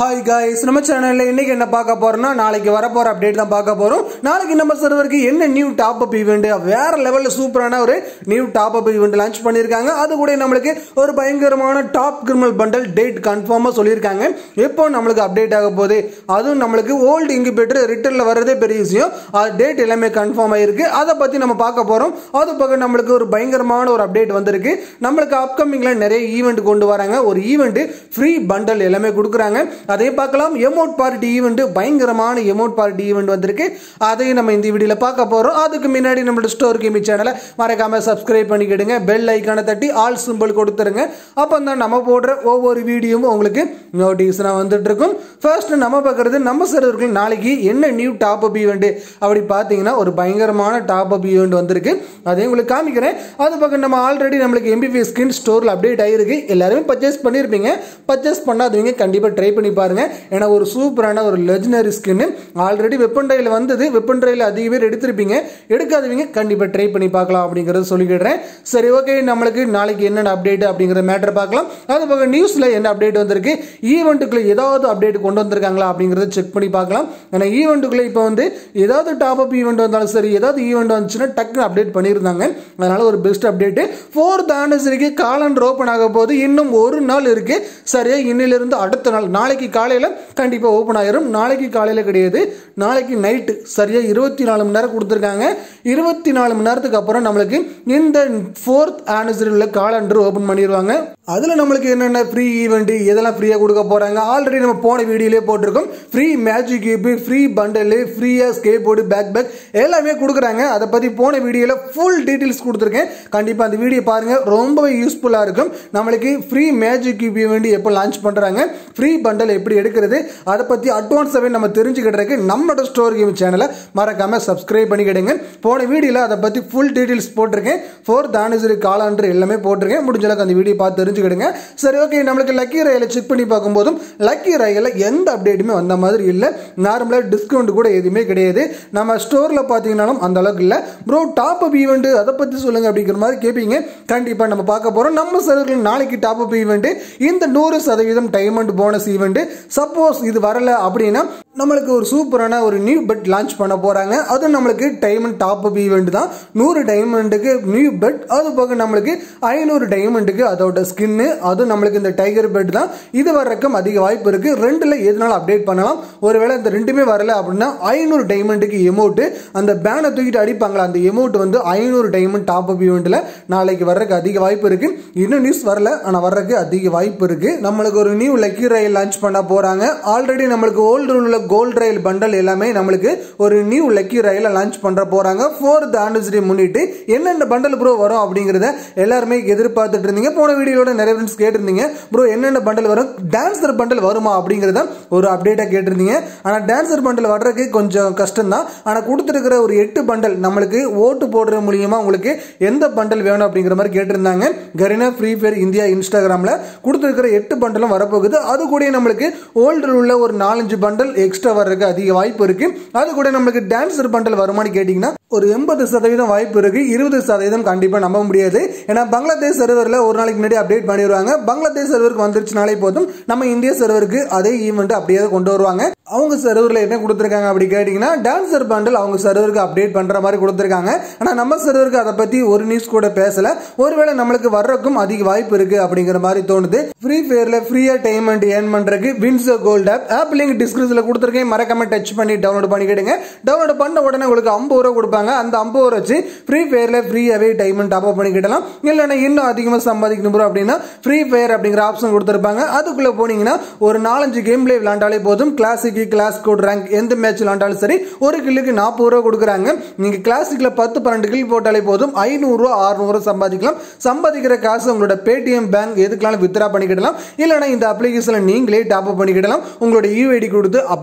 hi guys நம்ம சேனல்ல இன்னைக்கு என்ன பார்க்க போறோம்னா நாளைக்கு வரப்போற அப்டேட் தான் பார்க்க போறோம் நாளைக்கு நம்ம சர்வருக்கு என்ன நியூ டாப் அப் ஈவெண்ட் வேற லெவல்ல சூப்பரான ஒரு new top up event launch பண்ணிருக்காங்க அது கூட நம்மளுக்கு ஒரு பயங்கரமான டாப் கிரிமினல் பண்டல் டேட் கன்ஃபார்மா சொல்லியிருக்காங்க எப்போ நம்மளுக்கு அப்டேட் ஆக போகுது அதுவும் நம்மளுக்கு ஓல்டு இன்குபேட்டர் ரிட்டர்ல வர்றதே பெரிய விஷயம் அது டேட் எல்லாமே கன்ஃபார்ம் ஆயிருக்கு அதை பத்தி நம்ம பார்க்க போறோம் அது பக்கம் நம்மளுக்கு ஒரு பயங்கரமான ஒரு அப்டேட் வந்திருக்கு நம்மளுக்கு அப்கமிங்ல நிறைய ஈவெண்ட் கொண்டு வராங்க ஒரு ஈவெண்ட் ஃப்ரீ பண்டல் எல்லாமே கொடுக்குறாங்க அதே பார்க்கலாம் எமௌண்ட் பார்ட்டி ஈவெண்ட் பயங்கரமான எமௌண்ட் பார்ட்டி ஈவெண்ட் வந்திருக்கு அதையும் நம்ம இந்த வீடியோல பார்க்க போறோம் அதுக்கு முன்னாடி நம்மளோட ஸ்டோர் கேமி சேனலை மறக்காம சப்ஸ்கிரைப் பண்ணிக்கிடுங்க பெல் ஐக்கானை தட்டி ஆல் சிம்பிள் கொடுத்துருங்க அப்போ தான் நம்ம போடுற ஒவ்வொரு வீடியோவும் உங்களுக்கு நோட்டிஃபிகேஷனாக வந்துட்டு இருக்கும் ஃபர்ஸ்ட் நம்ம பார்க்கறது நம்ம சர்வர்கள் நாளைக்கு என்ன நியூ டாப் அப் ஈவெண்ட் அப்படி பார்த்தீங்கன்னா ஒரு பயங்கரமான டாப் அப் ஈவெண்ட் வந்திருக்கு அதையும் உங்களுக்கு காமிக்கிறேன் அது பக்கம் நம்ம ஆல்ரெடி நம்மளுக்கு எம்பிபி ஸ்கின் ஸ்டோரில் அப்டேட் ஆகிருக்கு எல்லாருமே பர்ச்சேஸ் பண்ணியிருப்பீங்க பர்ச்சேஸ் பண்ணாதவங்க கண்டிப்பாக ட்ரை பண்ணி பாருங்க ஏன்னா ஒரு சூப்பரான ஒரு legendary skin already weapon trail வந்தது வெப்பன் ட்ரையில் அதிக பேர் எடுத்திருப்பீங்க எடுக்காதவங்க கண்டிப்பாக ட்ரை பண்ணி பார்க்கலாம் அப்படிங்கிறத சொல்லிக்கிடுறேன் சரி ஓகே நம்மளுக்கு நாளைக்கு என்னென்ன அப்டேட் அப்படிங்கிற மேட்டர் பார்க்கலாம் அது பக்கம் நியூஸில் என்ன அப்டேட் வந்திருக்கு ஈவெண்ட்டுக்குள்ள ஏதாவது அப்டேட் கொண்டு வந்திருக்காங்களா அப்படிங்கிறத செக் பண்ணி பார்க்கலாம் ஏன்னா ஈவெண்ட்டுக்குள்ள இப்போ வந்து ஏதாவது டாப் அப் ஈவெண்ட் வந்தாலும் சரி ஏதாவது ஈவெண்ட் வந்துச்சுன்னா டக்குன்னு அப்டேட் பண்ணியிருந்தாங்க அதனால ஒரு பெஸ்ட் அப்டேட் ஃபோர்த் ஆனிவர்சரிக்கு காலண்டர் ஓப்பன் ஆக போது இன்னும் ஒரு நாள் இருக்கு சரியா இன்னிலிருந்து அடுத்த நாள் நாளைக்கு காலையில் கண்டிப்பாக ஓப்பன் ஆயிரும் நாளைக்கு காலையில் கிடையாது நாளைக்கு நைட்டு சரியாக இருபத்தி நாலு மணி நேரம் கொடுத்துருக்காங்க இருபத்தி நாலு மணி நேரத்துக்கு அப்புறம் நம்மளுக்கு இந்த ஃபோர்த் ஆனிவர்சரி உள்ள காலண்டர் ஓப்பன் பண்ணிடுவாங்க அதில் நம்மளுக்கு என்னென்ன ஃப்ரீ ஈவெண்ட் இதெல்லாம் ஃப்ரீயாக கொடுக்க போகிறாங்க ஆல்ரெடி நம்ம போன வீடியோலேயே போட்டிருக்கோம் free magic cube free bundle ஃப்ரீயாக ஸ்கேட் போர்டு பேக் பேக் எல்லாமே கொடுக்குறாங்க அதை பற்றி போன வீடியோவில் ஃபுல் டீட்டெயில்ஸ் கொடுத்துருக்கேன் கண்டிப்பாக அந்த வீடியோ பாருங்கள் ரொம்பவே யூஸ்ஃபுல்லாக இருக்கும் நம்மளுக்கு ஃப்ரீ மேஜிக் கியூப் ஈவெண்ட் எப்போ லான்ச் பண்ணுறாங்க ஃப்ரீ பண்டல் எப்படி எடுக்கிறது அதை பற்றி அட்வான்ஸாகவே நம்ம தெரிஞ்சுக்கிட்டதுக்கு நம்மளோட ஸ்டோர் கேம் சேனலை மறக்காமல் சப்ஸ்கிரைப் பண்ணிக்கிடுங்க போன வீடியோவில் அதை பற்றி ஃபுல் டீட்டெயில்ஸ் போட்டிருக்கேன் ஃபோர்த் ஆனிவர்சரி காலாண்டர் எல்லாமே போட்டிருக்கேன் முடிஞ்ச அளவுக்கு அந்த வீடியோ பார்த்து தெரிஞ்சுக்கிடுங்க சரி ஓகே நம்மளுக்கு லக்கி ரயில செக் பண்ணி பார்க்கும்போதும் லக்கி ரயிலில் எந்த அப்டேட்டுமே வந்த மாதிரி இல்லை நார்மலாக டிஸ்கவுண்ட் கூட எதுவுமே கிடையாது நம்ம ஸ்டோரில் பார்த்தீங்கன்னாலும் அந்த அளவுக்கு இல்லை ப்ரோ டாப் அப் ஈவெண்ட் அதை பற்றி சொல்லுங்க அப்படிங்கிற மாதிரி கேட்பீங்க கண்டிப்பாக நம்ம பார்க்க போகிறோம் நம்ம சர்வர்கள் நாளைக்கு டாப் அப் ஈவெண்ட் இந்த நூறு சதவீதம் டைமண்ட் போனஸ் ஈவெண்ட் சப்போஸ் இது வரல அப்படின்னா நம்மளுக்கு ஒரு சூப்பரான ஒரு நியூ பெட் லான்ச் பண்ண போகிறாங்க அது நம்மளுக்கு டைமண்ட் டாப் அப் ஈவெண்ட் தான் நூறு டைமண்டுக்கு நியூ பெட் அது போக நம்மளுக்கு ஐநூறு டைமண்டுக்கு அதோட ஸ்கின்னு அது நம்மளுக்கு இந்த டைகர் பெட் தான் இது வர்றக்கும் அதிக வாய்ப்பு இருக்குது ரெண்டில் எதுனாலும் அப்டேட் பண்ணலாம் ஒருவேளை இந்த ரெண்டுமே வரல அப்படின்னா ஐநூறு டைமண்டுக்கு எமௌண்ட்டு அந்த பேனை தூக்கிட்டு அடிப்பாங்களா அந்த எமௌண்ட் வந்து ஐநூறு டைமண்ட் டாப் அப் ஈவெண்ட்டில் நாளைக்கு வர்றதுக்கு அதிக வாய்ப்பு இருக்குது இன்னும் நியூஸ் வரல ஆனால் வர்றதுக்கு அதிக வாய்ப்பு இருக்குது நம்மளுக்கு ஒரு நியூ லக்கி ரயில் லான்ச் பண்ண போகிறாங்க ஆல்ரெடி நம்மளுக்கு ஓல்டு உள்ள கோல்டு ரயில் பண்டல் எல்லாமே நம்மளுக்கு ஒரு நியூ லக்கி ரயிலை லான்ச் பண்ணுற போகிறாங்க ஃபோர்த் ஆனிவர்சரி முன்னிட்டு என்னென்ன பண்டல் ப்ரோ வரும் அப்படிங்கிறத எல்லாருமே எதிர்பார்த்துட்டு இருந்தீங்க போன வீடியோட நிறைய ஃப்ரெண்ட்ஸ் கேட்டிருந்தீங்க ப்ரோ என்னென்ன பண்டல் வரும் டான்சர் பண்டல் வருமா அப்படிங்கிறத ஒரு அப்டேட்டாக கேட்டிருந்தீங்க ஆனால் டான்சர் பண்டல் வர்றதுக்கு கொஞ்சம் கஷ்டம் தான் ஆனால் கொடுத்துருக்கிற ஒரு எட்டு பண்டல் நம்மளுக்கு ஓட்டு போடுற மூலியமா உங்களுக்கு எந்த பண்டல் வேணும் அப்படிங்கிற மாதிரி கேட்டிருந்தாங்க கரினா ஃப்ரீ ஃபயர் இந்தியா இன்ஸ்டாகிராமில் கொடுத்துருக்கிற எட்டு பண்டலும் வரப்போகுது அது கூட நம்மளுக்கு ஓல்டில் உள்ள ஒரு நாலஞ்சு பண்டல் எக்ஸ்ட்ரா வர்றதுக்கு அதிக வாய்ப்பு இருக்கு அது கூட நம்மளுக்கு டான்சர் பண்டல் வருமானு கேட்டிங்கன்னா ஒரு எண்பது சதவீதம் வாய்ப்பு இருக்கு இருபது சதவீதம் கண்டிப்பாக நம்ப முடியாது ஏன்னா பங்களாதேஷ் சர்வரில் ஒரு நாளைக்கு முன்னாடி அப்டேட் பண்ணிடுவாங்க பங்களாதேஷ் சர்வருக்கு வந்துருச்சுனாலே போதும் நம்ம இந்திய சர்வருக்கு அதே ஈவெண்ட் அப்படியே கொண்டு வருவாங்க அவங்க சர்வரில் என்ன கொடுத்துருக்காங்க அப்படி கேட்டிங்கன்னா டான்சர் பண்டல் அவங்க சர்வருக்கு அப்டேட் பண்ணுற மாதிரி கொடுத்துருக்காங்க ஆனால் நம்ம சர்வருக்கு அதை பற்றி ஒரு நியூஸ் கூட பேசல ஒருவேளை நம்மளுக்கு வர்றதுக்கும் அதிக வாய்ப்பு இருக்கு அப்படிங்கிற மாதிரி தோணுது ஃப்ரீ ஃபயரில் ஃப்ரீயாக டைமண்ட் ஏர்ன் பண்ணுறதுக்கு Winzo gold app app link டிஸ்கிரிப்ஷனில் கொடுத்துருக்கேன் மறக்காம டச் பண்ணி டவுன்லோட் பண்ணிக்கிடுங்க டவுன்லோட் பண்ண உடனே உங்களுக்கு ஐம்பது ரூபா கொடுப்பாங்க அந்த ஐம்பது ரூபா வச்சு ஃப்ரீ ஃபயரில் ஃப்ரீயாகவே டைமண்ட் டாப் அப் பண்ணிக்கிடலாம் இல்லைன்னா இன்னும் அதிகமாக சம்பாதிக்கணும் ப்ரோ அப்படின்னா ஃப்ரீ ஃபயர் அப்படிங்கிற ஆப்ஷன் கொடுத்துருப்பாங்க அதுக்குள்ளே போனீங்கன்னா ஒரு நாலஞ்சு கேம் பிளே விளாண்டாலே போதும் கிளாசிக் கிளாஸ் கோட் ரேங்க் எந்த மேட்ச் விளாண்டாலும் சரி ஒரு கில்லுக்கு நாற்பது ரூபா கொடுக்குறாங்க நீங்கள் கிளாசிக்கில் பத்து பன்னெண்டு கில் போட்டாலே போதும் ஐநூறுரூவா அறுநூறுவா சம்பாதிக்கலாம் சம்பாதிக்கிற காசு உங்களோட பேடிஎம் பேங்க் எதுக்கெல்லாம் வித்ரா பண்ணிக்கிடலாம் இல்லைனா இந்த அப்ளிகேஷனில் நீங்களே டாப் அப் பண்ணிக்கிடலாம் உங்களோட யூஐடி கொடுத்து அப்படியே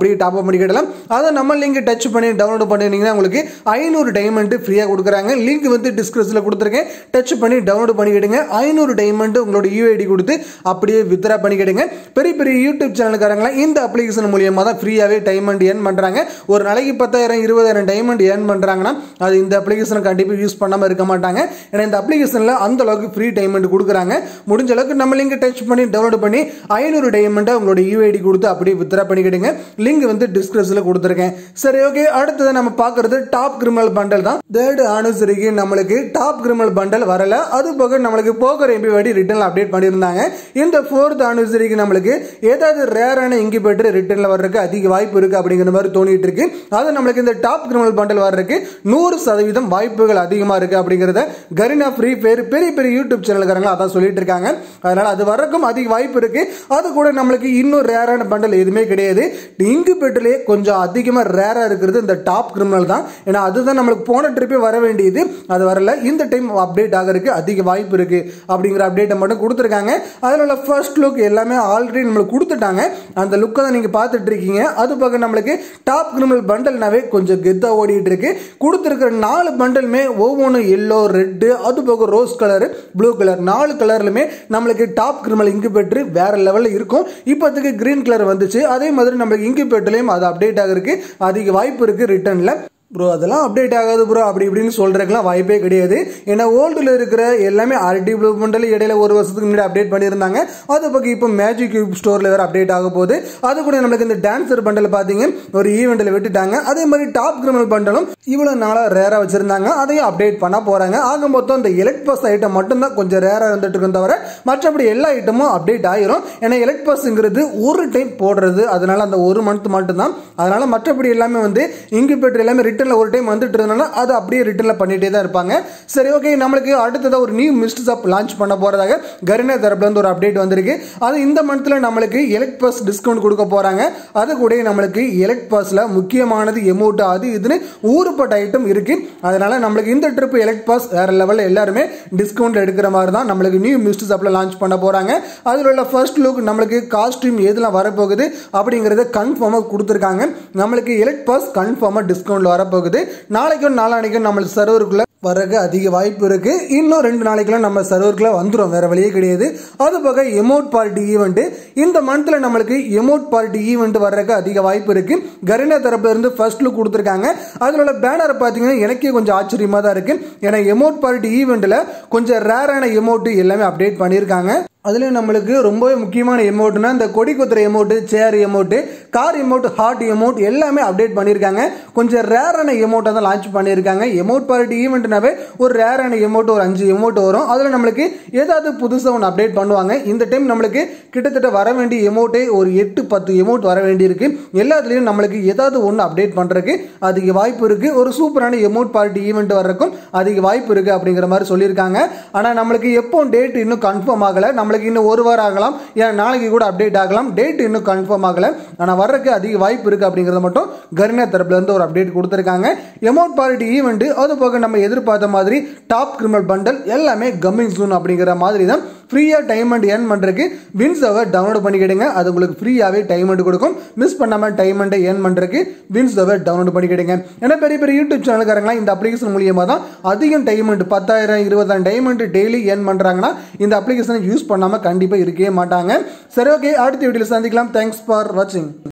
அப்படியே டாப் அப் பண்ணிக்கிடலாம் அதை நம்ம லிங்க் டச் பண்ணி டவுன்லோட் பண்ணிருந்தீங்கன்னா உங்களுக்கு ஐநூறு டைமண்ட் ஃப்ரீயாக கொடுக்குறாங்க லிங்க் வந்து டிஸ்கிரிப்ஷனில் கொடுத்துருக்கேன் டச் பண்ணி டவுன்லோட் பண்ணிக்கிடுங்க ஐநூறு டைமண்ட் உங்களோட யூஐடி கொடுத்து அப்படியே வித்ரா பண்ணிக்கிடுங்க பெரிய பெரிய யூடியூப் சேனலுக்காரங்களாம் இந்த அப்ளிகேஷன் மூலியமாக தான் ஃப்ரீயாகவே டைமண்ட் ஏர்ன் பண்ணுறாங்க ஒரு நாளைக்கு பத்தாயிரம் இருபதாயிரம் டைமண்ட் ஏர்ன் பண்ணுறாங்கன்னா அது இந்த அப்ளிகேஷன் கண்டிப்பாக யூஸ் பண்ணாமல் இருக்க மாட்டாங்க ஏன்னா இந்த அப்ளிகேஷனில் அந்த அளவுக்கு ஃப்ரீ டைமண்ட் கொடுக்குறாங்க முடிஞ்ச அளவுக்கு நம்ம லிங்க் டச் பண்ணி டவுன்லோட் பண்ணி ஐநூறு டைமண்ட்டை உங்களோட யூஐடி கொடுத்து அப்படியே வித்ரா பண்ணிக்கிடுங்க லிங்க் வந்து டிஸ்கிரிப்ஷனில் கொடுத்துருக்கேன் சரி ஓகே அடுத்தது நம்ம பார்க்கறது டாப் கிரிமினல் பண்டல் தான் தேர்ட் ஆனிவர்சரிக்கு நம்மளுக்கு டாப் கிரிமினல் பண்டல் வரல அது போக நம்மளுக்கு போக்கர் எம்பி வாடி ரிட்டர்ன் அப்டேட் பண்ணியிருந்தாங்க இந்த ஃபோர்த் ஆனிவர்சரிக்கு நம்மளுக்கு ஏதாவது ரேரான இங்கிபேட்டர் ரிட்டர்னில் வர்றதுக்கு அதிக வாய்ப்பு இருக்கு அப்படிங்கிற மாதிரி தோணிட்டு இருக்கு அது நம்மளுக்கு இந்த டாப் கிரிமினல் பண்டல் வர்றதுக்கு நூறு சதவீதம் வாய்ப்புகள் அதிகமாக இருக்கு அப்படிங்கிறத கரினா ஃப்ரீ ஃபயர் பெரிய பெரிய யூடியூப் சேனல்காரங்க அதான் சொல்லிட்டு இருக்காங்க அதனால அது வர்றதுக்கும் அதிக வாய்ப்பு இருக்கு அது கூட நம்மளுக்கு இன்னும் ரேரான பண்டல் எதுவுமே கிடையாது இங்கிபேட்டர்லேயே கொஞ்சம் அதிகமாக ரேராக இருக்கிறது இந்த டாப் கிரிமினல் தான் ஏன்னா அதுதான் நம்மளுக்கு போன ட்ரிப்பே வர வேண்டியது அது வரல இந்த டைம் அப்டேட் ஆகிறதுக்கு அதிக வாய்ப்பு இருக்கு அப்படிங்கிற அப்டேட்டை மட்டும் கொடுத்துருக்காங்க அதில் உள்ள ஃபர்ஸ்ட் லுக் எல்லாமே ஆல்ரெடி நம்மளுக்கு கொடுத்துட்டாங்க அந்த லுக்கை தான் நீங்கள் பார்த்துட்டு இருக்கீங்க அது பக்கம் நம்மளுக்கு டாப் கிரிமினல் பண்டல்னாவே கொஞ்சம் கெத்தாக ஓடிட்டு இருக்கு கொடுத்துருக்கிற நாலு பண்டலுமே ஒவ்வொன்றும் எல்லோ ரெட்டு அது போக ரோஸ் கலர் ப்ளூ கலர் நாலு கலர்லுமே நம்மளுக்கு டாப் கிரிமினல் இன்குபேட்டர் வேற லெவலில் இருக்கும் இப்போதைக்கு கிரீன் கலர் வந்துச்சு அதே மாதிரி நம்மளுக்கு இன்குபேட்டர்லையும் அது அப்டேட் ஆகிறதுக்கு அதிக வாய்ப்பு இருக்கு ரிட்டர்னில் ப்ரோ அதெல்லாம் அப்டேட் ஆகாது ப்ரோ அப்படி இப்படின்னு சொல்றதுக்குலாம் வாய்ப்பே கிடையாது ஏன்னா ஓல்டில் இருக்கிற எல்லாமே ஆர்டி ப்ளூ பண்டல் இடையில ஒரு வருஷத்துக்கு முன்னாடி அப்டேட் பண்ணியிருந்தாங்க அது பக்கம் இப்போ மேஜிக் கியூப் ஸ்டோரில் வேறு அப்டேட் ஆக போகுது அது கூட நம்மளுக்கு இந்த டான்சர் பண்டல் பார்த்தீங்க ஒரு ஈவெண்ட்டில் விட்டுட்டாங்க அதே மாதிரி டாப் கிரிமினல் பண்டலும் இவ்வளோ நாளாக ரேராக வச்சிருந்தாங்க அதையும் அப்டேட் பண்ண போகிறாங்க ஆக மொத்தம் இந்த எலக்ட் பஸ் ஐட்டம் மட்டும்தான் கொஞ்சம் ரேராக இருந்துட்டு இருக்கும் தவிர மற்றபடி எல்லா ஐட்டமும் அப்டேட் ஆயிரும் ஏன்னா எலக்ட் பஸ்ங்கிறது ஒரு டைம் போடுறது அதனால அந்த ஒரு மந்த் மட்டும்தான் அதனால மற்றபடி எல்லாமே வந்து இன்குபேட்டர் எல்லாமே ரிட்டர்னில் ஒரு டைம் வந்துட்டு இருந்தோம்னா அது அப்படியே ரிட்டர்னில் பண்ணிட்டே தான் இருப்பாங்க சரி ஓகே நம்மளுக்கு அடுத்ததாக ஒரு நியூ மிஸ்ட் ஷாப் லான்ச் பண்ண போகிறதாக கரினா தரப்புலேருந்து ஒரு அப்டேட் வந்திருக்கு அது இந்த மந்த்தில் நம்மளுக்கு எலக்ட் பாஸ் டிஸ்கவுண்ட் கொடுக்க போகிறாங்க அது கூட நம்மளுக்கு எலக்ட் பாஸில் முக்கியமானது எமௌண்ட் அது இதுன்னு ஊறுப்பட்ட ஐட்டம் இருக்கு அதனால நம்மளுக்கு இந்த ட்ரிப் எலக்ட் பாஸ் வேற லெவலில் எல்லாருமே டிஸ்கவுண்ட் எடுக்கிற மாதிரி தான் நம்மளுக்கு நியூ மிஸ்ட் ஷாப்பில் லான்ச் பண்ண போகிறாங்க அதில் உள்ள ஃபர்ஸ்ட் லுக் நம்மளுக்கு காஸ்டியூம் எதுலாம் வரப்போகுது அப்படிங்கிறத கன்ஃபார்மாக கொடுத்துருக்காங்க நம்மளுக்கு எலக்ட் பாஸ் கன்ஃபார்மாக டிஸ்கவுண்ட் வரப்போகுது நாளைக்கும் நாளானைக்கும் நம்மளுக்கு சர்வருக்குள்ள வரக்கு அதிக வாய்ப்பு இருக்கு இன்னும் ரெண்டு நாளைக்குலாம் நம்ம சர்வருக்குள்ள வந்துடும் வேற வழியே கிடையாது அது போக எமௌண்ட் பார்ட்டி ஈவெண்ட் இந்த மந்த்ல நம்மளுக்கு எமௌண்ட் பார்ட்டி ஈவெண்ட் வர்றதுக்கு அதிக வாய்ப்பு இருக்கு கரினா தரப்புல இருந்து ஃபர்ஸ்ட் லுக் கொடுத்துருக்காங்க அதில் உள்ள பேனர் பார்த்தீங்கன்னா எனக்கே கொஞ்சம் ஆச்சரியமா தான் இருக்கு ஏன்னா எமௌண்ட் பார்ட்டி ஈவெண்ட்ல கொஞ்சம் ரேரான எமௌண்ட் எல்லாமே அப்டேட் பண்ணியிருக்காங்க அதுலேயும் நம்மளுக்கு ரொம்பவே முக்கியமான எமௌண்ட்னா இந்த கொடி குத்துற emote chair emote car emote heart emote எல்லாமே அப்டேட் பண்ணியிருக்காங்க கொஞ்சம் ரேரான எமௌண்ட்டை தான் லான்ச் பண்ணியிருக்காங்க எமௌண்ட் பார்ட்டி ஈவெண்ட்னாவே ஒரு ரேரான எமௌண்ட் ஒரு அஞ்சு எமௌண்ட் வரும் அதில் நம்மளுக்கு ஏதாவது புதுசாக ஒன்று அப்டேட் பண்ணுவாங்க இந்த டைம் நம்மளுக்கு கிட்டத்தட்ட வர வேண்டிய எமௌண்ட்டே ஒரு எட்டு பத்து எமௌண்ட் வர வேண்டியிருக்கு எல்லாத்துலேயும் நம்மளுக்கு ஏதாவது ஒன்று அப்டேட் பண்ணுறதுக்கு அதிக வாய்ப்பு இருக்குது ஒரு சூப்பரான எமௌண்ட் பார்ட்டி ஈவெண்ட் வர்றதுக்கும் அதிக வாய்ப்பு இருக்குது அப்படிங்கிற மாதிரி சொல்லியிருக்காங்க ஆனால் நம்மளுக்கு எப்போ டேட் இன்னும் கன்ஃபார்ம் ஆகலை நம்மளுக்கு இன்னும் ஒரு வாரம் ஆகலாம் ஏன் நாளைக்கு கூட அப்டேட் ஆகலாம் டேட் இன்னும் கன்ஃபார்ம் ஆகலை ஆனால் வர்றதுக்கு அதிக வாய்ப்பு இருக்குது அப்படிங்கிறத மட்டும் கரினா தரப்புலேருந்து ஒரு அப்டேட் கொடுத்துருக்காங்க எமௌண்ட் பார்ட்டி ஈவெண்ட் அது போக நம்ம எதிர்பார்த்த மாதிரி டாப் கிரிமினல் பண்டல் எல்லாமே கம்மிங் சூன் அப்படிங்கிற மாதிரி தான் ஃப்ரீயாக டைமண்ட் ஏர்ன் பண்ணுறதுக்கு வின்ஸவை டவுன்லோட் பண்ணிக்கிடுங்க அது உங்களுக்கு ஃப்ரீயாகவே டைமண்ட் கொடுக்கும் மிஸ் பண்ணாமல் டைமண்ட்டை ஏர்ன் பண்ணுறதுக்கு வின்ஸவை டவுன்லோட் பண்ணிக்கிடுங்க ஏன்னா பெரிய பெரிய யூடியூப் சேனல்காரங்களாம் இந்த அப்ளிகேஷன் மூலியமாக தான் அதிகம் டைமண்ட் பத்தாயிரம் இருபதாயிரம் டைமண்ட் டெய்லி ஏர்ன் பண்ணுறாங்கன்னா இந்த அப்ளிகேஷனை யூஸ் பண்ணாமல் கண்டிப்பாக இருக்கவே மாட்டாங்க சரி ஓகே அடுத்த வீடியோவில் சந்திக்கலாம் தேங்க்ஸ் ஃபார் வாட்சிங்